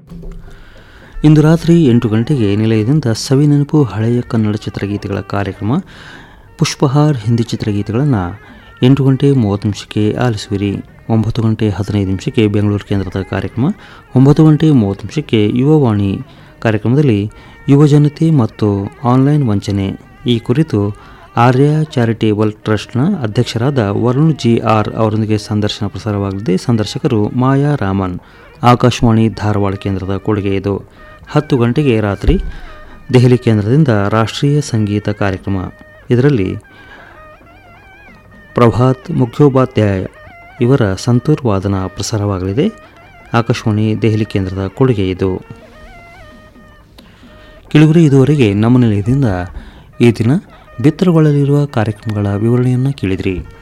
ಇಂದು ರಾತ್ರಿ ಎಂಟು ಗಂಟೆಗೆ ನಿಲಯದಿಂದ ಸವಿನೆನಪು ಹಳೆಯ ಕನ್ನಡ ಚಿತ್ರಗೀತೆಗಳ ಕಾರ್ಯಕ್ರಮ ಪುಷ್ಪಹಾರ್ ಹಿಂದಿ ಚಿತ್ರಗೀತೆಗಳನ್ನು ಎಂಟು ಗಂಟೆ ಮೂವತ್ತು ನಿಮಿಷಕ್ಕೆ ಆಲಿಸುವಿರಿ ಒಂಬತ್ತು ಗಂಟೆ ಹದಿನೈದು ನಿಮಿಷಕ್ಕೆ ಬೆಂಗಳೂರು ಕೇಂದ್ರದ ಕಾರ್ಯಕ್ರಮ ಒಂಬತ್ತು ಗಂಟೆ ಮೂವತ್ತು ನಿಮಿಷಕ್ಕೆ ಯುವವಾಣಿ ಕಾರ್ಯಕ್ರಮದಲ್ಲಿ ಯುವಜನತೆ ಮತ್ತು ಆನ್ಲೈನ್ ವಂಚನೆ ಈ ಕುರಿತು ಆರ್ಯ ಚಾರಿಟೇಬಲ್ ಟ್ರಸ್ಟ್ನ ಅಧ್ಯಕ್ಷರಾದ ವರುಣ್ ಜಿ ಆರ್ ಅವರೊಂದಿಗೆ ಸಂದರ್ಶನ ಪ್ರಸಾರವಾಗಲಿದೆ ಸಂದರ್ಶಕರು ಮಾಯಾ ರಾಮನ್ ಆಕಾಶವಾಣಿ ಧಾರವಾಡ ಕೇಂದ್ರದ ಕೊಡುಗೆ ಇದು ಹತ್ತು ಗಂಟೆಗೆ ರಾತ್ರಿ ದೆಹಲಿ ಕೇಂದ್ರದಿಂದ ರಾಷ್ಟ್ರೀಯ ಸಂಗೀತ ಕಾರ್ಯಕ್ರಮ ಇದರಲ್ಲಿ ಪ್ರಭಾತ್ ಮುಖ್ಯೋಪಾಧ್ಯಾಯ ಇವರ ಸಂತೂರ್ ವಾದನ ಪ್ರಸಾರವಾಗಲಿದೆ ಆಕಾಶವಾಣಿ ದೆಹಲಿ ಕೇಂದ್ರದ ಕೊಡುಗೆ ಇದು ಕಿಳುಗುರಿ ಇದುವರೆಗೆ ನಮ್ಮ ನಿಲಯದಿಂದ ಈ ದಿನ ಬಿತ್ತರಗೊಳ್ಳಲಿರುವ ಕಾರ್ಯಕ್ರಮಗಳ ವಿವರಣೆಯನ್ನು ಕೇಳಿದ್ರಿ